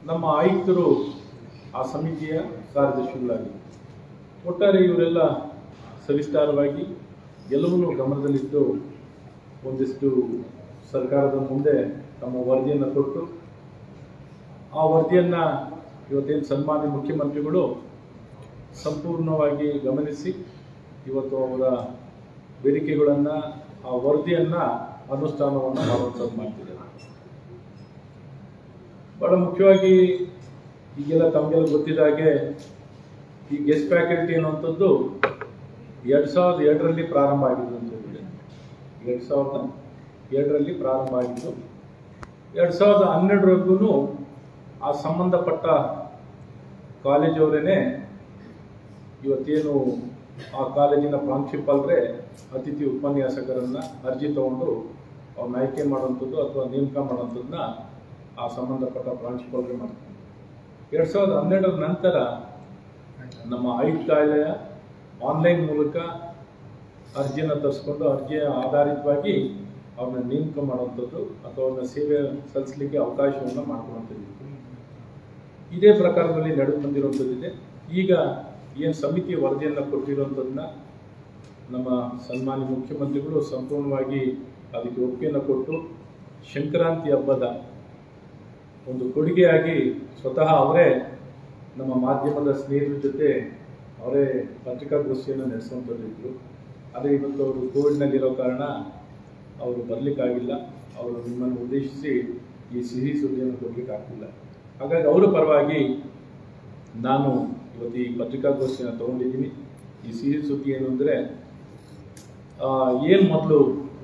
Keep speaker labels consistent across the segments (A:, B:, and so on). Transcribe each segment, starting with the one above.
A: ನಮ್ಮ ಆಯುಕ್ತರು ಆ ಸಮಿತಿಯ ಕಾರ್ಯದರ್ಶಿಗಳಾಗಿದ್ದರು ಒಟ್ಟಾರೆ ಇವರೆಲ್ಲ ಸವಿಸ್ತಾರವಾಗಿ ಎಲ್ಲವನ್ನೂ ಗಮನದಲ್ಲಿಟ್ಟು ಒಂದಿಷ್ಟು ಸರ್ಕಾರದ ಮುಂದೆ ತಮ್ಮ ವರದಿಯನ್ನು ಕೊಟ್ಟು ಆ ವರದಿಯನ್ನು ಇವತ್ತೇನು ಸನ್ಮಾನ್ಯ ಮುಖ್ಯಮಂತ್ರಿಗಳು ಸಂಪೂರ್ಣವಾಗಿ ಗಮನಿಸಿ ಇವತ್ತು ಅವರ ಬೇಡಿಕೆಗಳನ್ನು ಆ ವರದಿಯನ್ನು ಅನುಷ್ಠಾನವನ್ನು ಮಾಡುವಂಥದ್ದು ಮಾಡ್ತಿದ್ದಾರೆ ಬಹಳ ಮುಖ್ಯವಾಗಿ ಈಗೆಲ್ಲ ತಮಗೆಲ್ಲ ಗೊತ್ತಿದ್ದ ಹಾಗೆ ಈ ಗೆಸ್ಟ್ ಫ್ಯಾಕಲ್ಟಿ ಅನ್ನುವಂಥದ್ದು ಎರಡು ಸಾವಿರದ ಎರಡರಲ್ಲಿ ಪ್ರಾರಂಭ ಆಗಿದ್ದು ಅಂತ ಹೇಳಿದೆ ಎರಡು ಸಾವಿರದ ಎರಡರಲ್ಲಿ ಪ್ರಾರಂಭ ಆಗಿದ್ದು ಎರಡು ಸಾವಿರದ ಹನ್ನೆರಡರವರೆಗೂ ಆ ಸಂಬಂಧಪಟ್ಟ ಕಾಲೇಜವರೇ ಇವತ್ತೇನು ಆ ಕಾಲೇಜಿನ ಪ್ರಾಂಶುಪಾಲರೇ ಅತಿಥಿ ಉಪನ್ಯಾಸಕರನ್ನ ಅರ್ಜಿ ತಗೊಂಡು ಅವ್ರನ್ನ ಆಯ್ಕೆ ಮಾಡುವಂಥದ್ದು ಅಥವಾ ನೇಮಕ ಮಾಡುವಂಥದ್ದನ್ನ ಆ ಸಂಬಂಧಪಟ್ಟ ಪ್ರಾಂಶುಪಾಲರೇ ಮಾಡ್ತಾರೆ ಎರಡು ಸಾವಿರದ ಹನ್ನೆರಡರ ನಂತರ ನಮ್ಮ ಆಯುಕ್ತಾಲಯ ಆನ್ಲೈನ್ ಮೂಲಕ ಅರ್ಜಿಯನ್ನು ತರಿಸ್ಕೊಂಡು ಅರ್ಜಿಯ ಆಧಾರಿತವಾಗಿ ಅವ್ರನ್ನ ನೇಮಕ ಮಾಡುವಂಥದ್ದು ಅಥವಾ ಅವ್ರನ್ನ ಸೇವೆ ಸಲ್ಲಿಸಲಿಕ್ಕೆ ಅವಕಾಶವನ್ನು ಮಾಡ್ಕೊಳ್ಳುವಂಥದ್ದು ಇದೇ ಪ್ರಕಾರದಲ್ಲಿ ನಡೆದು ಬಂದಿರುವಂಥದ್ದಿದೆ ಈಗ ಏನು ಸಮಿತಿ ವರದಿಯನ್ನು ಕೊಟ್ಟಿರುವಂಥದ್ದನ್ನ ನಮ್ಮ ಸನ್ಮಾನ್ಯ ಮುಖ್ಯಮಂತ್ರಿಗಳು ಸಂಪೂರ್ಣವಾಗಿ ಅದಕ್ಕೆ ಒಪ್ಪಿಗೆಯನ್ನು ಕೊಟ್ಟು ಸಂಕ್ರಾಂತಿ ಹಬ್ಬದ ಒಂದು ಕೊಡುಗೆಯಾಗಿ ಸ್ವತಃ ಅವರೇ ನಮ್ಮ ಮಾಧ್ಯಮದ ಸ್ನೇಹಿತರ ಜೊತೆ ಅವರೇ ಪತ್ರಿಕಾಗೋಷ್ಠಿಯನ್ನು ನಡೆಸುವಂಥದ್ದು ಇದ್ರು ಆದರೆ ಇವತ್ತು ಅವರು ಕೋವಿಡ್ನಲ್ಲಿರೋ ಕಾರಣ ಅವರು ಬರಲಿಕ್ಕಾಗಿಲ್ಲ ಅವರು ನಿಮ್ಮನ್ನು ಉದ್ದೇಶಿಸಿ ಈ ಸಿಹಿ ಸುದ್ದಿಯನ್ನು ಕೊಡ್ಲಿಕ್ಕೆ ಆಗ್ತಿಲ್ಲ ಹಾಗಾಗಿ ಅವರ ಪರವಾಗಿ ನಾನು ಇವತ್ತು ಈ ಪತ್ರಿಕಾಗೋಷ್ಠಿಯನ್ನು ತಗೊಂಡಿದ್ದೀನಿ ಈ ಸಿಹಿ ಸುದ್ದಿ ಏನು ಅಂದರೆ ಏನು ಮೊದಲು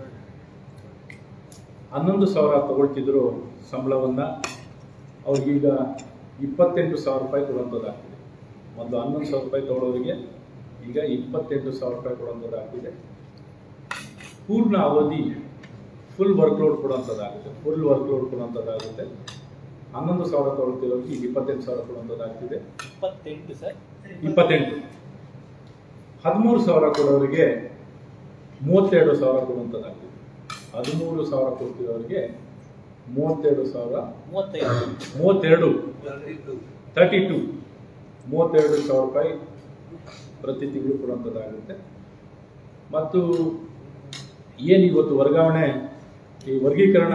A: ಹನ್ನೊಂದು ಸಾವಿರ ತಗೊಳ್ತಿದ್ರು ಸಂಬಳವನ್ನು ಅವ್ರಿಗೀಗ ಇಪ್ಪತ್ತೆಂಟು ಸಾವಿರ ರೂಪಾಯಿ ಕೊಡುವಂಥದ್ದಾಗ್ತಿದೆ ಮೊದಲು ಹನ್ನೊಂದು ಸಾವಿರ ರೂಪಾಯಿ ತಗೊಳ್ಳೋರಿಗೆ ಈಗ ಇಪ್ಪತ್ತೆಂಟು ಸಾವಿರ ರೂಪಾಯಿ ಕೊಡುವಂಥದ್ದಾಗ್ತಿದೆ ಪೂರ್ಣ ಅವಧಿ ಫುಲ್ ವರ್ಕ್ಲೋಡ್ ಕೊಡುವಂಥದ್ದಾಗುತ್ತೆ ಫುಲ್ ವರ್ಕ್ಲೋಡ್ ಕೊಡುವಂಥದ್ದಾಗುತ್ತೆ ಹನ್ನೊಂದು ಸಾವಿರ ತಗೊಳ್ತಿರೋರಿಗೆ ಈಗ ಇಪ್ಪತ್ತೆಂಟು ಸಾವಿರ ಕೊಡುವಂಥದ್ದಾಗ್ತಿದೆ
B: ಇಪ್ಪತ್ತೆಂಟು ಸರ್
A: ಇಪ್ಪತ್ತೆಂಟು ಹದಿಮೂರು ಸಾವಿರ ಕೊಡೋರಿಗೆ ಮೂವತ್ತೆರಡು ಸಾವಿರ ಕೊಡುವಂಥದ್ದಾಗ್ತಿದೆ ಹದಿಮೂರು ಸಾವಿರ ಕೊಡ್ತಿರೋರಿಗೆ ಮೂವತ್ತೆರಡು ಸಾವಿರ
B: ಮೂವತ್ತೈದು
A: ಮೂವತ್ತೆರಡು ತರ್ಟಿ ಟು ಮೂವತ್ತೆರಡು ಸಾವಿರ ರೂಪಾಯಿ ಪ್ರತಿ ತಿಂಗಳು ಕೊಡುವಂಥದ್ದಾಗುತ್ತೆ ಮತ್ತು ಏನು ಇವತ್ತು ವರ್ಗಾವಣೆ ಈ ವರ್ಗೀಕರಣ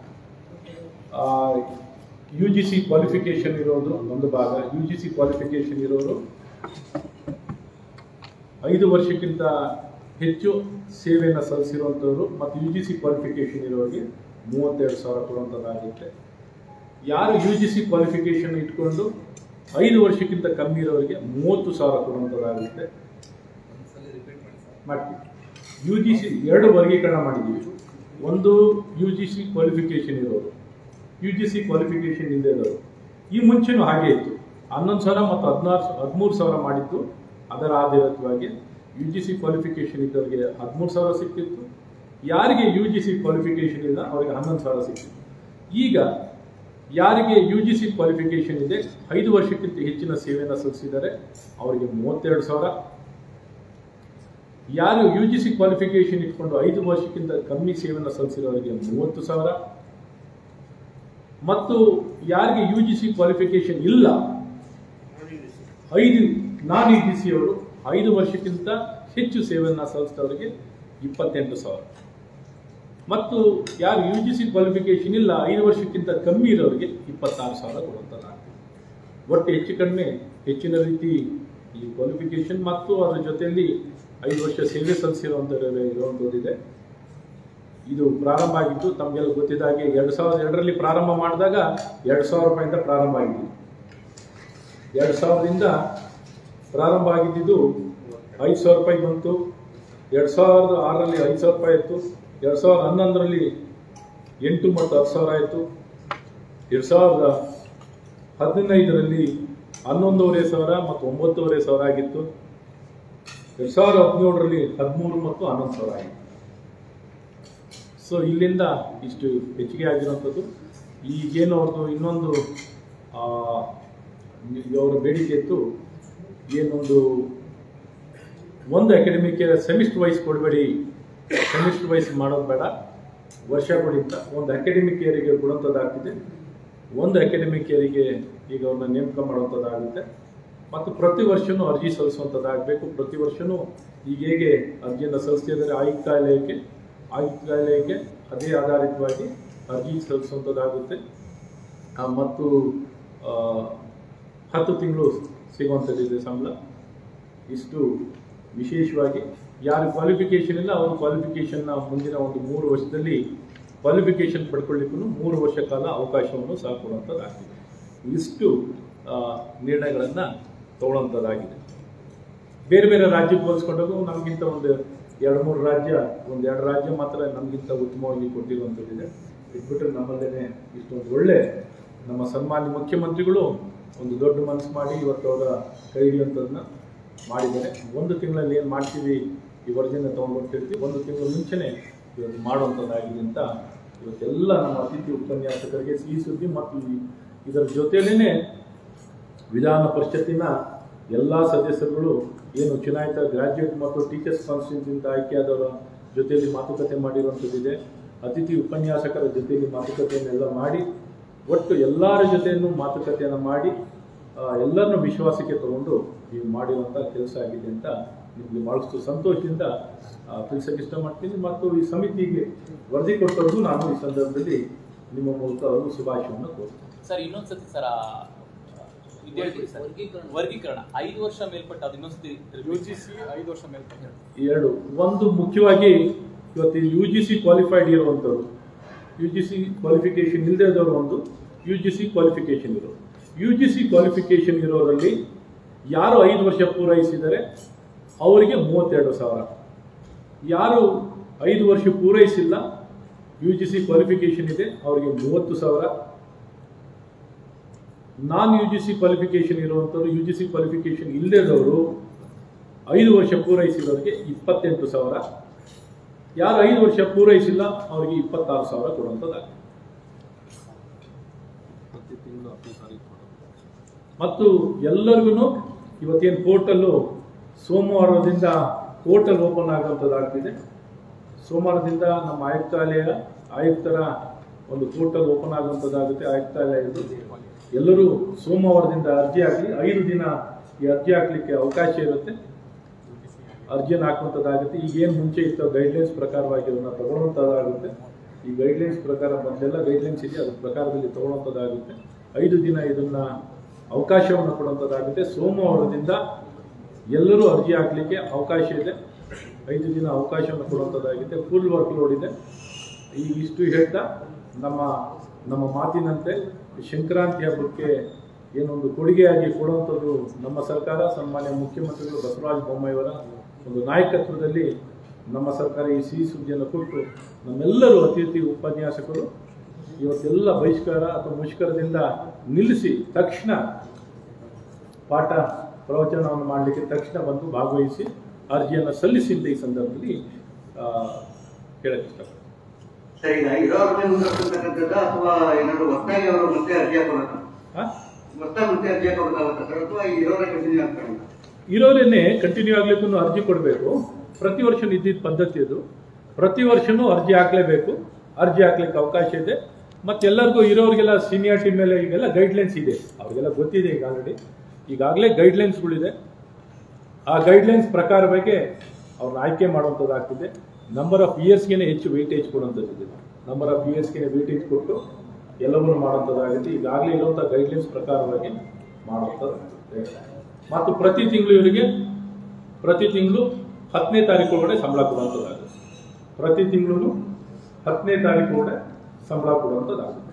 A: ಯು ಜಿ ಸಿ ಕ್ವಾಲಿಫಿಕೇಷನ್ ಇರೋದು ಒಂದು ಭಾಗ ಯು ಜಿ ಸಿ ಕ್ವಾಲಿಫಿಕೇಷನ್ ಇರೋರು ಐದು ವರ್ಷಕ್ಕಿಂತ ಹೆಚ್ಚು ಸೇವೆಯನ್ನು ಸಲ್ಲಿಸಿರುವಂಥವ್ರು ಮತ್ತು ಯು ಜಿ ಸಿ ಕ್ವಾಲಿಫಿಕೇಷನ್ ಇರೋರಿಗೆ ಮೂವತ್ತೆರಡು ಸಾವಿರ ಕೊಡುವಂಥದ್ದಾಗುತ್ತೆ ಯಾರು ಯು ಜಿ ಸಿ ಕ್ವಾಲಿಫಿಕೇಷನ್ ಇಟ್ಕೊಂಡು ಐದು ವರ್ಷಕ್ಕಿಂತ ಕಮ್ಮಿ ಇರೋರಿಗೆ ಮೂವತ್ತು ಸಾವಿರ ಕೊಡುವಂಥದ್ದಾಗುತ್ತೆ ಮಾಡ್ತೀವಿ ಯು ಜಿ ಸಿ ಎರಡು ವರ್ಗೀಕರಣ ಮಾಡಿದ್ದೀವಿ ಒಂದು ಯು ಜಿ ಸಿ ಕ್ವಾಲಿಫಿಕೇಷನ್ ಇರೋರು ಯು ಜಿ ಸಿ ಕ್ವಾಲಿಫಿಕೇಷನ್ ಇಲ್ಲದೆ ಇರೋರು ಈ ಮುಂಚೆನೂ ಹಾಗೆ ಇತ್ತು ಹನ್ನೊಂದು ಸಾವಿರ ಮತ್ತು ಹದಿನಾರು ಹದಿಮೂರು ಸಾವಿರ ಮಾಡಿದ್ದು ಅದರ ಆಧಾರಿತವಾಗಿ ಯು ಜಿ ಸಿ ಕ್ವಾಲಿಫಿಕೇಷನ್ ಇದ್ದವರಿಗೆ ಹದಿಮೂರು ಸಾವಿರ ಸಿಕ್ತಿತ್ತು ಯಾರಿಗೆ ಯು ಜಿ ಸಿ ಕ್ವಾಲಿಫಿಕೇಷನ್ ಇಲ್ಲ ಅವರಿಗೆ ಹನ್ನೊಂದು ಸಾವಿರ ಸಿಕ್ತಿತ್ತು ಈಗ ಯಾರಿಗೆ ಯು ಜಿ ಸಿ ಕ್ವಾಲಿಫಿಕೇಷನ್ ಇದೆ ಐದು ವರ್ಷಕ್ಕಿಂತ ಹೆಚ್ಚಿನ ಸೇವೆಯನ್ನು ಸಲ್ಲಿಸಿದ್ದಾರೆ ಅವರಿಗೆ ಮೂವತ್ತೆರಡು ಸಾವಿರ ಯಾರು ಯು ಜಿ ಸಿ ಕ್ವಾಲಿಫಿಕೇಷನ್ ಇಟ್ಕೊಂಡು ಐದು ವರ್ಷಕ್ಕಿಂತ ಕಮ್ಮಿ ಸೇವೆಯನ್ನು ಸಲ್ಲಿಸಿರೋರಿಗೆ ಮೂವತ್ತು ಸಾವಿರ ಮತ್ತು ಯಾರಿಗೆ ಯು ಜಿ ಸಿ ಕ್ವಾಲಿಫಿಕೇಷನ್ ಇಲ್ಲ ಐದು ನಾನ್ ಯು ಜಿ ಸಿ ಅವರು ಐದು ವರ್ಷಕ್ಕಿಂತ ಹೆಚ್ಚು ಸೇವೆಯನ್ನು ಸಲ್ಲಿಸಿದವರಿಗೆ ಇಪ್ಪತ್ತೆಂಟು ಸಾವಿರ ಮತ್ತು ಯಾರು ಯು ಜಿ ಸಿ ಕ್ವಾಲಿಫಿಕೇಷನ್ ಇಲ್ಲ ಐದು ವರ್ಷಕ್ಕಿಂತ ಕಮ್ಮಿ ಇರೋರಿಗೆ ಇಪ್ಪತ್ತಾರು ಸಾವಿರ ಕೊಡುವಂಥದ್ದಾಗ್ತದೆ ಒಟ್ಟು ಹೆಚ್ಚು ಕಡಿಮೆ ಹೆಚ್ಚಿನ ರೀತಿ ಈ ಕ್ವಾಲಿಫಿಕೇಷನ್ ಮತ್ತು ಅದರ ಜೊತೆಯಲ್ಲಿ ಐದು ವರ್ಷ ಸೇವೆ ಸಲ್ಲಿಸಿರುವಂಥವ್ರು ಇರುವಂಥದ್ದಿದೆ ಇದು ಪ್ರಾರಂಭ ಆಗಿದ್ದು ತಮಗೆಲ್ಲ ಗೊತ್ತಿದ್ದ ಹಾಗೆ ಎರಡು ಸಾವಿರದ ಎರಡರಲ್ಲಿ ಪ್ರಾರಂಭ ಮಾಡಿದಾಗ ಎರಡು ಸಾವಿರ ರೂಪಾಯಿಂದ ಪ್ರಾರಂಭ ಆಗಿದ್ದು ಎರಡು ಸಾವಿರದಿಂದ ಪ್ರಾರಂಭ ಆಗಿದ್ದಿದ್ದು ಐದು ಸಾವಿರ ರೂಪಾಯಿ ಬಂತು ಎರಡು ಸಾವಿರದ ಆರರಲ್ಲಿ ಐದು ಸಾವಿರ ರೂಪಾಯಿ ಇತ್ತು ಎರಡು ಸಾವಿರದ ಹನ್ನೊಂದರಲ್ಲಿ ಎಂಟು ಮತ್ತು ಹತ್ತು ಸಾವಿರ ಆಯಿತು ಎರಡು ಸಾವಿರದ ಹದಿನೈದರಲ್ಲಿ ಹನ್ನೊಂದೂವರೆ ಸಾವಿರ ಮತ್ತು ಒಂಬತ್ತೂವರೆ ಸಾವಿರ ಆಗಿತ್ತು ಎರಡು ಸಾವಿರದ ಹದಿನೇಳರಲ್ಲಿ ಹದಿಮೂರು ಮತ್ತು ಹನ್ನೊಂದು ಸಾವಿರ ಆಗಿತ್ತು ಸೊ ಇಲ್ಲಿಂದ ಇಷ್ಟು ಹೆಚ್ಚಿಗೆ ಆಗಿರುವಂಥದ್ದು ಈಗೇನು ಅವ್ರದ್ದು ಇನ್ನೊಂದು ಆ, ಅವರ ಬೇಡಿಕೆ ಇತ್ತು ಏನೊಂದು ಒಂದು ಅಕಾಡೆಮಿಕ್ ಸೆಮಿಸ್ಟರ್ ವೈಸ್ ಕೊಡಬೇಡಿ ಸೆಮಿಸ್ಟರ್ ವೈಸ್ ಮಾಡೋದು ಬೇಡ ವರ್ಷ ಕೊಡಿ ಅಂತ ಒಂದು ಅಕಾಡೆಮಿಕ್ ಇಯರಿಗೆ ಕೊಡುವಂಥದ್ದಾಗ್ತಿದೆ ಒಂದು ಅಕಾಡೆಮಿಕ್ ಇಯರಿಗೆ ಈಗ ಅವ್ರನ್ನ ನೇಮಕ ಮಾಡುವಂಥದ್ದಾಗುತ್ತೆ ಮತ್ತು ಪ್ರತಿ ವರ್ಷವೂ ಅರ್ಜಿ ಸಲ್ಲಿಸುವಂಥದ್ದಾಗಬೇಕು ಪ್ರತಿ ವರ್ಷವೂ ಈಗ ಹೇಗೆ ಅರ್ಜಿಯನ್ನು ಸಲ್ಲಿಸ್ತಿದ್ದಾರೆ ಆಯುಕ್ತಾಲಯಕ್ಕೆ ಆಯುಕ್ತಾಲಯಕ್ಕೆ ಅದೇ ಆಧಾರಿತವಾಗಿ ಅರ್ಜಿ ಸಲ್ಲಿಸುವಂಥದ್ದಾಗುತ್ತೆ ಆ, ಮತ್ತು ಆ, ಹತ್ತು ತಿಂಗಳು ಸಿಗುವಂಥದ್ದಿದೆ ಸಂಬಳ ಇಷ್ಟು ವಿಶೇಷವಾಗಿ ಯಾರು ಕ್ವಾಲಿಫಿಕೇಷನ್ ಇಲ್ಲ ಅವರು ಕ್ವಾಲಿಫಿಕೇಷನ್ನ ಮುಂದಿನ ಒಂದು ಮೂರು ವರ್ಷದಲ್ಲಿ ಕ್ವಾಲಿಫಿಕೇಷನ್ ಪಡ್ಕೊಳ್ಳಿಕ್ಕೂ ಮೂರು ವರ್ಷ ಕಾಲ ಅವಕಾಶವನ್ನು ಸಹ ಕೊಡುವಂಥದ್ದಾಗಿದೆ ಇಷ್ಟು ಆ, ನಿರ್ಣಯಗಳನ್ನು ತಗೊಳ್ಳೋಂಥದ್ದಾಗಿದೆ ಬೇರೆ ಬೇರೆ ರಾಜ್ಯಕ್ಕೆ ಹೋಲಿಸ್ಕೊಂಡಾಗ ನಮಗಿಂತ ಒಂದು ಎರಡು ಮೂರು ರಾಜ್ಯ ಒಂದು ಎರಡು ರಾಜ್ಯ ಮಾತ್ರ ನಮಗಿಂತ ಉತ್ತಮವಾಗಿ ಕೊಟ್ಟಿರುವಂಥದ್ದಿದೆ ಇಟ್ಬಿಟ್ರೆ ನಮ್ಮಲ್ಲೇ ಇಷ್ಟೊಂದು ಒಳ್ಳೆ ನಮ್ಮ ಸನ್ಮಾನ್ಯ ಮುಖ್ಯಮಂತ್ರಿಗಳು ಒಂದು ದೊಡ್ಡ ಮನಸ್ಸು ಮಾಡಿ ಇವತ್ತು ಅವರ ಕೈ ಹಿಡಿಯುವಂಥದ್ದನ್ನ ಮಾಡಿದ್ದಾರೆ ಒಂದು ತಿಂಗಳಲ್ಲಿ ಏನು ಮಾಡ್ತೀವಿ ಈ ವರದಿನ ತೊಗೊಂಡ್ಬರ್ತಿರ್ತೀವಿ ಒಂದು ತಿಂಗಳ ಮುಂಚೆನೇ ಇವತ್ತು ಮಾಡುವಂಥದ್ದಾಗಿದೆ ಅಂತ ಇವತ್ತೆಲ್ಲ ನಮ್ಮ ಅತಿಥಿ ಉಪನ್ಯಾಸಕರಿಗೆ ಸಿಹಿ ಸುದ್ದಿ ಮತ್ತು ಈ- ಇದರ ಜೊತೆಯಲ್ಲೇ ವಿಧಾನ ಪರಿಷತ್ತಿನ ಎಲ್ಲ ಸದಸ್ಯರುಗಳು ಏನು ಚುನಾಯಿತ ಗ್ರಾಜ್ಯುಯೇಟ್ ಮತ್ತು ಟೀಚರ್ಸ್ ಕಾನ್ಸ್ಟಿಟ್ಯೂನ್ಸಿಂದ ಆಯ್ಕೆಯಾದವರ ಜೊತೆಯಲ್ಲಿ ಮಾತುಕತೆ ಮಾಡಿರುವಂಥದ್ದಿದೆ ಅತಿಥಿ ಉಪನ್ಯಾಸಕರ ಜೊತೆಯಲ್ಲಿ ಮಾತುಕತೆಯನ್ನೆಲ್ಲ ಮಾಡಿ ಒಟ್ಟು ಎಲ್ಲರ ಜೊತೆಯನ್ನು ಮಾತುಕತೆಯನ್ನು ಮಾಡಿ ಆ, ಎಲ್ಲರನ್ನೂ ವಿಶ್ವಾಸಕ್ಕೆ ತಗೊಂಡು ನೀವು ಮಾಡಿರುವಂಥ ಕೆಲಸ ಆಗಿದೆ ಅಂತ ನಿಮಗೆ ಭಾಳಷ್ಟು ಸಂತೋಷದಿಂದ ಆ, ತಿಳಿಸಕ್ಕೆ ಇಷ್ಟಪಡ್ತೀನಿ ಮತ್ತು ಈ ಸಮಿತಿಗೆ ವರದಿ ಕೊಟ್ಟವ್ರಿಗೂ ನಾನು ಈ ಸಂದರ್ಭದಲ್ಲಿ ನಿಮ್ಮ ಮೂಲಕ ಅವರು ಶುಭಾಶಯವನ್ನು ಕೋರ್ತೀನಿ
B: ಸರ್ ಇನ್ನೊಂದ್ಸತಿ ಸರ್ ಆ, ಇದು ಹೇಳ್ತೀವಿ ಸರ್ ವರ್ಗೀಕರಣ ಐದು ವರ್ಷ ಮೇಲ್ಪಟ್ಟ ಅದು ಇನ್ನೊಂದ್ಸತಿ
C: ಯು ಜಿ ಸಿ ಐದು ವರ್ಷ ಮೇಲ್ಪಟ್ಟ
A: ಎರಡು ಒಂದು ಮುಖ್ಯವಾಗಿ ಇವತ್ತು ಯು ಜಿ ಸಿ ಕ್ವಾಲಿಫೈಡ್ ಇರುವಂಥವ್ರು ಯು ಜಿ ಸಿ ಕ್ವಾಲಿಫಿಕೇಷನ್ ಇಲ್ಲದೆ ಇದ್ದವರು ಒಂದು ಯು ಜಿ ಸಿ ಕ್ವಾಲಿಫಿಕೇಷನ್ ಇರೋರು ಯು ಜಿ ಸಿ ಕ್ವಾಲಿಫಿಕೇಷನ್ ಇರೋರಲ್ಲಿ ಯಾರು ಐದು ವರ್ಷ ಪೂರೈಸಿದರೆ ಅವರಿಗೆ ಮೂವತ್ತೆರಡು ಸಾವಿರ ಯಾರು ಐದು ವರ್ಷ ಪೂರೈಸಿಲ್ಲ ಯು ಜಿ ಸಿ ಕ್ವಾಲಿಫಿಕೇಷನ್ ಇದೆ ಅವರಿಗೆ ಮೂವತ್ತು ಸಾವಿರ non U G C qualification ಇರುವಂಥವ್ರು ಯು ಜಿ ಸಿ ಕ್ವಾಲಿಫಿಕೇಷನ್ ಇಲ್ಲದವರು ಐದು ವರ್ಷ ಪೂರೈಸಿದವರಿಗೆ ಇಪ್ಪತ್ತೆಂಟು ಸಾವಿರ ಯಾರು ಐದು ವರ್ಷ ಪೂರೈಸಿಲ್ಲ ಅವರಿಗೆ ಇಪ್ಪತ್ತಾರು ಸಾವಿರ ಕೊಡುವಂಥದ್ದಾಗಿದೆ
C: ಪ್ರತಿ ತಿಂಗಳು ಹತ್ತು ತಾರೀಕು
A: ಮತ್ತು ಎಲ್ಲರಿಗೂ ಇವತ್ತೇನು ಪೋರ್ಟಲ್ಲು ಸೋಮವಾರದಿಂದ ಪೋರ್ಟಲ್ ಓಪನ್ ಆಗುವಂಥದ್ದಾಗ್ತಿದೆ ಸೋಮವಾರದಿಂದ ನಮ್ಮ ಆಯುಕ್ತಾಲಯ ಆಯುಕ್ತರ ಒಂದು ಪೋರ್ಟಲ್ ಓಪನ್ ಆಗುವಂಥದ್ದಾಗುತ್ತೆ ಆಯುಕ್ತಾಲಯದ್ದು ಎಲ್ಲರೂ ಸೋಮವಾರದಿಂದ ಅರ್ಜಿ ಹಾಕಲಿ ಐದು ದಿನ ಈ ಅರ್ಜಿ ಹಾಕಲಿಕ್ಕೆ ಅವಕಾಶ ಇರುತ್ತೆ ಅರ್ಜಿಯನ್ನು ಹಾಕುವಂಥದ್ದಾಗುತ್ತೆ ಈಗ ಏನು ಮುಂಚೆ ಇತ್ತು ಗೈಡ್ಲೈನ್ಸ್ ಪ್ರಕಾರವಾಗಿ ಅದನ್ನು ತಗೊಳ್ಳುವಂಥದ್ದಾಗುತ್ತೆ ಈ ಗೈಡ್ಲೈನ್ಸ್ ಪ್ರಕಾರ ಮೊದಲೆಲ್ಲ ಗೈಡ್ಲೈನ್ಸ್ ಇದೆ ಅದ್ರ ಪ್ರಕಾರದಲ್ಲಿ ತಗೊಳ್ಳುವಂಥದ್ದಾಗುತ್ತೆ ಐದು ದಿನ ಇದನ್ನು ಅವಕಾಶವನ್ನು ಕೊಡುವಂಥದ್ದಾಗುತ್ತೆ ಸೋಮವಾರದಿಂದ ಎಲ್ಲರೂ ಅರ್ಜಿ ಹಾಕಲಿಕ್ಕೆ ಅವಕಾಶ ಇದೆ ಐದು ದಿನ ಅವಕಾಶವನ್ನು ಕೊಡುವಂಥದ್ದಾಗಿದೆ ಫುಲ್ ವರ್ಕ್ ಲೋಡ್ ಇದೆ ಈ ಇಷ್ಟು ಹೇಳ್ತಾ ನಮ್ಮ ನಮ್ಮ ಮಾತಿನಂತೆ ಸಂಕ್ರಾಂತಿ ಹಬ್ಬಕ್ಕೆ ಏನೊಂದು ಕೊಡುಗೆಯಾಗಿ ಕೊಡುವಂಥದ್ದು ನಮ್ಮ ಸರ್ಕಾರ ಸನ್ಮಾನ್ಯ ಮುಖ್ಯಮಂತ್ರಿಗಳು ಬಸವರಾಜ ಬೊಮ್ಮಾಯಿಯವರ ಒಂದು ನಾಯಕತ್ವದಲ್ಲಿ ನಮ್ಮ ಸರ್ಕಾರ ಈ ಸಿಹಿ ಸುದ್ದಿಯನ್ನು ಕೊಟ್ಟು ನಮ್ಮೆಲ್ಲರೂ ಅತಿಥಿ ಉಪನ್ಯಾಸಕರು ಇವತ್ತೆಲ್ಲ ಬಹಿಷ್ಕಾರ ಅಥವಾ ಮುಷ್ಕರದಿಂದ ನಿಲ್ಲಿಸಿ ತಕ್ಷಣ ಪಾಠ ಪ್ರವಚನವನ್ನು ಮಾಡಲಿಕ್ಕೆ ತಕ್ಷಣ ಬಂದು ಭಾಗವಹಿಸಿ ಅರ್ಜಿಯನ್ನು ಸಲ್ಲಿಸಿ ಅಂತ ಈ ಸಂದರ್ಭದಲ್ಲಿ ಆ, ಹೇಳಕ್ಕೆ ಇಷ್ಟಪಡ್ತೀನಿ
D: ಸರಿ ಈಗ ಇರೋರ್ನೇ ಮುಂದುವರ್ಸತಕ್ಕಂಥದ್ದು ಅಥವಾ ಏನಾದ್ರು ಹೊಸದಾಗಿ ಅವರು ಮತ್ತೆ ಅರ್ಜಿ ಹಾಕೋಬೇಕಾ
A: ಹಾಂ
D: ಹೊಸದಾಗಿ ಮತ್ತೆ ಅರ್ಜಿ ಹಾಕೋಬೇಕಾಗುತ್ತಾ ಸರ್ ಅಥವಾ ಇರೋರೇ ಕಂಟಿನ್ಯೂ ಆಗ್ತಾರೆ
A: ಇರೋರೇನೆ ಕಂಟಿನ್ಯೂ ಆಗ್ಲಿಕ್ಕೂ ಅರ್ಜಿ ಕೊಡಬೇಕು ಪ್ರತಿ ವರ್ಷ ಇದ್ದಿದ್ದ ಪದ್ಧತಿ ಅದು ಪ್ರತಿ ವರ್ಷನೂ ಅರ್ಜಿ ಹಾಕ್ಲೇಬೇಕು ಅರ್ಜಿ ಹಾಕ್ಲಿಕ್ಕೆ ಅವಕಾಶ ಇದೆ ಮತ್ತೆಲ್ಲರಿಗೂ ಇರೋರಿಗೆಲ್ಲ ಸೀನಿಯಾರಿಟಿ ಮೇಲೆ ಈಗೆಲ್ಲ ಗೈಡ್ಲೈನ್ಸ್ ಇದೆ ಅವ್ರಿಗೆಲ್ಲ ಗೊತ್ತಿದೆ ಈಗ ಆಲ್ರೆಡಿ ಈಗಾಗಲೇ ಗೈಡ್ಲೈನ್ಸ್ಗಳಿದೆ ಆ ಗೈಡ್ಲೈನ್ಸ್ ಪ್ರಕಾರವಾಗಿ ಅವ್ರನ್ನ ಆಯ್ಕೆ ಮಾಡುವಂಥದ್ದಾಗ್ತಿದೆ ನಂಬರ್ ಆಫ್ ಇಯರ್ಸ್ಗೆ ಹೆಚ್ಚು ವೆಯ್ಟೇಜ್ ಕೊಡುವಂಥದ್ದು ನಂಬರ್ ಆಫ್ ಇಯರ್ಸ್ಗೆ ವೆಯ್ಟೇಜ್ ಕೊಟ್ಟು ಎಲ್ಲವನ್ನೂ ಮಾಡುವಂಥದ್ದಾಗುತ್ತೆ ಈಗಾಗಲೇ ಇರುವಂಥ ಗೈಡ್ಲೈನ್ಸ್ ಪ್ರಕಾರವಾಗಿ ಮಾಡುವಂಥದ್ದು ಮತ್ತು ಪ್ರತಿ ತಿಂಗಳು ಇವರಿಗೆ ಪ್ರತಿ ತಿಂಗಳು ಹತ್ತನೇ ತಾರೀಕು ಒಳಗಡೆ ಸಂಬಳ ಕೊಡುವಂಥದ್ದಾಗುತ್ತೆ ಪ್ರತಿ ತಿಂಗಳು ಹತ್ತನೇ ತಾರೀಕು ಒಳಗಡೆ ಸಂಬಳ ಕೊಡುವಂಥದ್ದಾಗುತ್ತೆ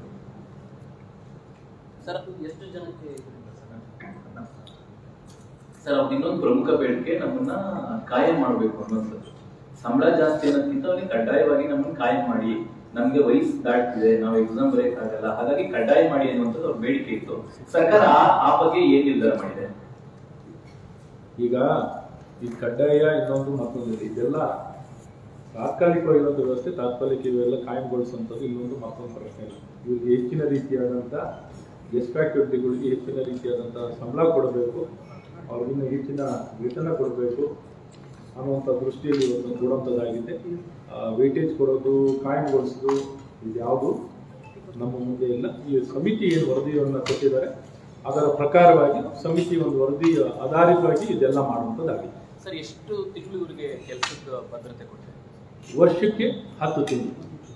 B: ಸರ್ ಎಷ್ಟು ಜನಕ್ಕೆ ಇದರಿಂದ ಸರ್?
E: ಸರ್ ಅವ್ರದ್ದು ಇನ್ನೊಂದು ಪ್ರಮುಖ ಬೇಡಿಕೆ ನಮ್ಮನ್ನ ಕಾಯಂ ಮಾಡಬೇಕು ಅನ್ನೋಂಥದ್ದು ಸಂಬಳ ಜಾಸ್ತಿ ಅನ್ನೋದಕ್ಕಿಂತ ಅವ್ರಿಗೆ ಕಡ್ಡಾಯವಾಗಿ ನಮ್ಮನ್ನ ಕಾಯಂ ಮಾಡಿ ನಮ್ಗೆ ವಯಸ್ಸು ದಾಟ್ತಿದೆ ನಾವು ಎಕ್ಸಾಮ್ ಬರೆಯಕ್ಕಾಗಲ್ಲ ಹಾಗಾಗಿ ಕಡ್ಡಾಯ ಮಾಡಿ ಅನ್ನುವಂಥದ್ದು ಅವ್ರ ಬೇಡಿಕೆ ಇತ್ತು ಸರ್ಕಾರ ಆ- ಆ ಬಗ್ಗೆ ಏನ್ ನಿರ್ಧಾರ ಮಾಡಿದೆ
A: ಈಗ ಈ ಕಡ್ಡಾಯ ಇನ್ನೊಂದು ಮತ್ತೊಂದು ಇದೆ. ಇದೆಲ್ಲ ತಾತ್ಕಾಲಿಕವಾಗಿರೋದು ವ್ಯವಸ್ಥೆ ತಾತ್ಕಾಲಿಕ ಇವೆಲ್ಲ ಕಾಯಂಗೊಳಿಸುವಂಥದ್ದು ಇನ್ನೊಂದು ಮತ್ತೊಂದು ಪ್ರಶ್ನೆ ಇದೆ ಇವ್ರಿಗೆ ಹೆಚ್ಚಿನ ರೀತಿಯಾದಂಥ ಗೆಸ್ಟ್ ಫ್ಯಾಕ್ಟರಿಗಳಿಗೆ ಹೆಚ್ಚಿನ ರೀತಿಯಾದಂಥ ಸಂಬಳ ಕೊಡಬೇಕು ಅವ್ರಿಗಿನ್ನ ಹೆಚ್ಚಿನ ವೇತನ ಕೊಡಬೇಕು ಅನ್ನುವಂಥ ದೃಷ್ಟಿಯಲ್ಲಿ ಇವತ್ತು ಕೊಡುವಂಥದ್ದಾಗಿದೆ ವೇಟೇಜ್ ಕೊಡೋದು ಕಾಯಂಗೊಳಿಸೋದು ಇದು ಯಾವುದು ನಮ್ಮ ಮುಂದೆ ಇಲ್ಲ ಈ ಸಮಿತಿ ಏನು ವರದಿಯನ್ನು ಕೊಟ್ಟಿದ್ದಾರೆ ಅದರ ಪ್ರಕಾರವಾಗಿ ಸಮಿತಿ ಒಂದು ವರದಿ ಆಧಾರಿತವಾಗಿ ಇದೆಲ್ಲ ಮಾಡುವಂಥದ್ದಾಗಿದೆ
B: ಸರ್ ಎಷ್ಟು ತಿಂಗಳು ಇವರಿಗೆ ಕೆಲಸದ ಭದ್ರತೆ ಕೊಡ್ತಾರೆ
A: ವರ್ಷಕ್ಕೆ ಹತ್ತು ತಿಂಗಳು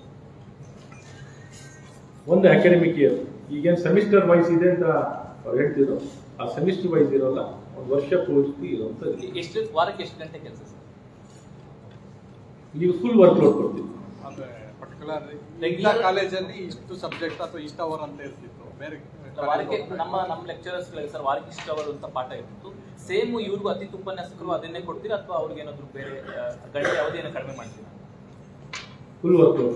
A: ಒಂದು ಅಕಾಡೆಮಿಕ್ ಇಯರ್ ಈಗೇನು ಸೆಮಿಸ್ಟರ್ ವೈಸ್ ಇದೆ ಅಂತ ಅವ್ರು ಹೇಳ್ತಿದ್ರು ಆ ಸೆಮಿಸ್ಟರ್ ವೈಸ್ ಇರೋಲ್ಲ ಒಂದು ವರ್ಷ ಪೂರ್ತಿ ಇರುವಂಥದ್ದು
B: ಎಷ್ಟು ವಾರಕ್ಕೆ ಎಷ್ಟು ಗಂಟೆ ಕೆಲಸ ಸರ್
A: ಈಗ ಫುಲ್ ವರ್ಕ್ ಲೋಡ್ ಕೊಡ್ತೀವಿ
C: ಅಂದ್ರೆ ಪರ್ಟಿಕ್ಯುಲರ್
B: Regular-
C: ಕಾಲೇಜಲ್ಲಿ ಇಷ್ಟು ಸಬ್ಜೆಕ್ಟ್ ಅಥವಾ ಇಷ್ಟು ಅವರ್ ಅಂತ ಇರ್ತಿತ್ತು ಬೇರೆ
B: ವಾರಕ್ಕೆ ನಮ್ಮ ನಮ್ಮ ಲೆಕ್ಚರರ್ಸ್ ಸರ್ ವಾರಕ್ಕೆ ಇಷ್ಟು ಅವರು ಅಂತ ಪಾಠ ಇರ್ತಿತ್ತು ಸೇಮ್ ಇವ್ರಿಗೂ ಅತಿ ಉಪನ್ಯಾಸಕರು ಅದನ್ನೇ ಕೊಡ್ತೀರಾ ಅಥವಾ ಅವ್ರಿಗೆ ಏನಾದ್ರು ಬೇರೆ ಆ, ಗಂಟೆ ಅವಧಿ ಏನೋ ಕಡಿಮೆ ಮಾಡ್ತೀರಾ
A: ಫುಲ್ ವರ್ಕ್ ಲೋಡ್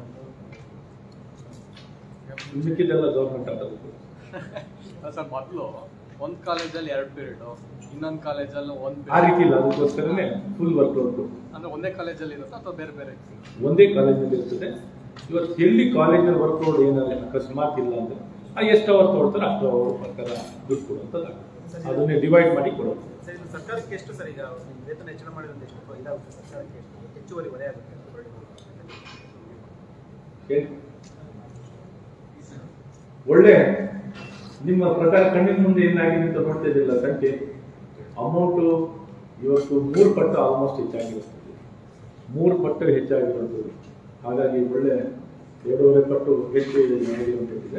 A: ಮಿಕ್ಕಿದ್ದೆಲ್ಲ ಗೌರ್ಮೆಂಟ್ ಆಗೋದು
C: ಸರ್ ಮೊದಲು ಒಂದ್ ಕಾಲೇಜಲ್ಲಿ ಎರಡು ಪೀರಿಯಡ್ ಇನ್ನೊಂದು ಕಾಲೇಜಲ್ಲಿ ಒಂದ್
A: ಆ ರೀತಿ ಇಲ್ಲ ಅದಕ್ಕೋಸ್ಕರನೇ ಫುಲ್ ವರ್ಕ್ ಲೋಡ್
C: ಅಂದ್ರೆ ಒಂದೇ ಕಾಲೇಜಲ್ಲಿ ಇರುತ್ತಾ ಅಥವಾ ಬೇರೆ ಬೇರೆ
A: ಒಂದೇ ಕಾಲೇಜಿನಲ್ಲಿ ಇರ್ತದೆ ಇವತ್ತು ಎಲ್ಲಿ ಕಾಲೇಜಿನಲ್ಲಿ ವರ್ಕ್ ಲೋಡ್ ಏನಾದ್ರೆ ಅಕಸ್ಮಾತ್ ಇಲ್ಲ ಅಂದ್ರೆ ಆ ಎಷ್ಟು ಅವರ್ ತೊಗೊಳ್ತಾರೆ ಅಷ್ಟು ಅವರ್ ಪ್ರಕಾರ ದುಡ್ಡು ಕೊಡುವಂಥದ್ದು ಅದನ್ನೇ ಡಿವೈಡ್ ಮಾಡಿ ಕೊಡೋದು
F: ಸರ್ ಇದು ಸರ್ಕಾರಕ್ಕೆ ಎಷ್ಟು ಸರ್ ಈಗ ನಿಮ್ಮ ವೇತನ ಹೆಚ್ಚಳ ಮಾಡಿದ್ರೆ ಎಷ್ಟು ಇದಾಗುತ್ತೆ ಸರ್ಕಾರಕ್ಕೆ ಎಷ್ಟು ಹೆಚ್ಚುವರಿ ಹೊರೆ ಆಗುತ್ತೆ
A: ಹೇಳಿ. ಒಳ್ಳೆ ನಿಮ್ಮ ಪ್ರಕಾರ ಕಣ್ಣಿನ ಮುಂದೆ ಏನಾಗಿದೆ ಅಂತ ನೋಡ್ತಾ ಇದ್ದಿಲ್ಲ ಸಂಖ್ಯೆ ಅಮೌಂಟು ಇವತ್ತು ಮೂರು ಪಟ್ಟು ಆಲ್ಮೋಸ್ಟ್ ಹೆಚ್ಚಾಗಿರುತ್ತದೆ ಮೂರು ಪಟ್ಟು ಹೆಚ್ಚಾಗಿರುತ್ತದೆ ಹಾಗಾಗಿ ಒಳ್ಳೆ ಎರಡೂವರೆ ಪಟ್ಟು ಹೆಚ್ಚು ಆಗಿರುವಂಥದ್ದಿದೆ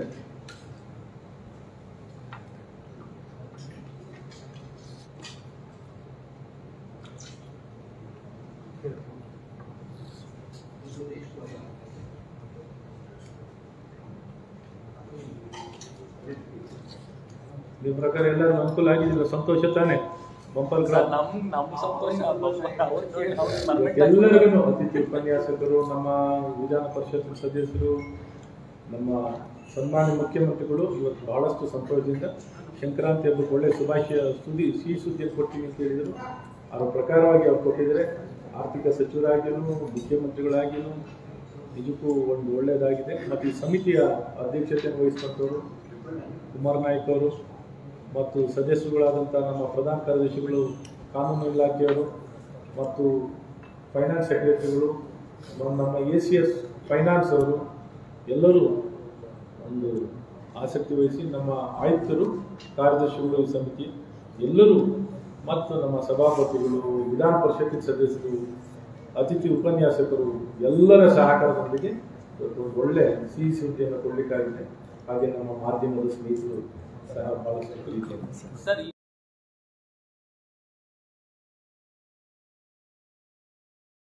A: ನಿಮ್ಮ ಪ್ರಕಾರ ಎಲ್ಲರೂ ಅನುಕೂಲ ಆಗಿದಿಲ್ಲ ಸಂತೋಷ ತಾನೆ ಬಂಪಲ್
B: ಸರ್
A: ಕ್ರಾಪ್
B: ನಮ್ ನಮ್ ಸಂತೋಷ ಅವ್ರು ಕೇಳಿ ಅವ್ರು perfect ಆಗಿ
A: ಎಲ್ಲರಿಗೂ ಅತಿಥಿ ಉಪನ್ಯಾಸಕರು ನಮ್ಮ ವಿಧಾನ ಪರಿಷತ್ ಸದಸ್ಯರು ನಮ್ಮ ಸನ್ಮಾನ್ಯ ಮುಖ್ಯಮಂತ್ರಿಗಳು ಇವತ್ತು ಬಹಳಷ್ಟು ಸಂತೋಷದಿಂದ ಸಂಕ್ರಾಂತಿ ಹಬ್ಬಕ್ಕೆ ಒಳ್ಳೆ ಶುಭಾಶಯ ಸುದ್ದಿ ಸಿಹಿ ಸುದ್ದಿ ಕೊಡ್ತೀವಿ ಅಂತ ಹೇಳಿದರು ಅದರ ಪ್ರಕಾರವಾಗಿ ಅವ್ರು ಕೊಟ್ಟಿದ್ದಾರೆ ಆರ್ಥಿಕ ಸಚಿವರಾಗಿಯೂ ಮುಖ್ಯಮಂತ್ರಿಗಳಾಗಿಯೂ ನಿಜಕ್ಕೂ ಒಂದು ಒಳ್ಳೆಯದಾಗಿದೆ ಮತ್ತು ಈ ಸಮಿತಿಯ ಅಧ್ಯಕ್ಷತೆಯನ್ನು ವಹಿಸಿಕೊಂಡವರು ಕುಮಾರ್ ನಾಯ್ಕ ಅವರು ಮತ್ತು ಸದಸ್ಯರುಗಳಾದಂಥ ನಮ್ಮ ಪ್ರಧಾನ ಕಾರ್ಯದರ್ಶಿಗಳು ಕಾನೂನು ಇಲಾಖೆಯವರು ಮತ್ತು ಫೈನಾನ್ಸ್ ಸೆಕ್ರೆಟರಿಗಳು ನಮ್ಮ ನಮ್ಮ ಎ ಸಿ ಎಸ್ ಫೈನಾನ್ಸ್ ಅವರು ಎಲ್ಲರೂ ಒಂದು ಆಸಕ್ತಿ ವಹಿಸಿ ನಮ್ಮ ಆಯುಕ್ತರು ಕಾರ್ಯದರ್ಶಿಗಳು ಈ ಸಮಿತಿ ಎಲ್ಲರೂ ಮತ್ತು ನಮ್ಮ ಸಭಾಪತಿಗಳು ವಿಧಾನ ಪರಿಷತ್ತಿನ ಸದಸ್ಯರು ಅತಿಥಿ ಉಪನ್ಯಾಸಕರು ಎಲ್ಲರ ಸಹಕಾರದೊಂದಿಗೆ ಇವತ್ತು ಒಂದು ಒಳ್ಳೆ ಸಿಹಿ ಸುದ್ದಿಯನ್ನು ಕೊಡಲಿಕ್ಕಾಗಿದೆ ಹಾಗೆ ನಮ್ಮ ಮಾಧ್ಯಮದ ಸ್ನೇಹಿತರು ಸಹ ಬಹಳಷ್ಟು ಪ್ರೀತಿಯನ್ನು
B: ಸರ್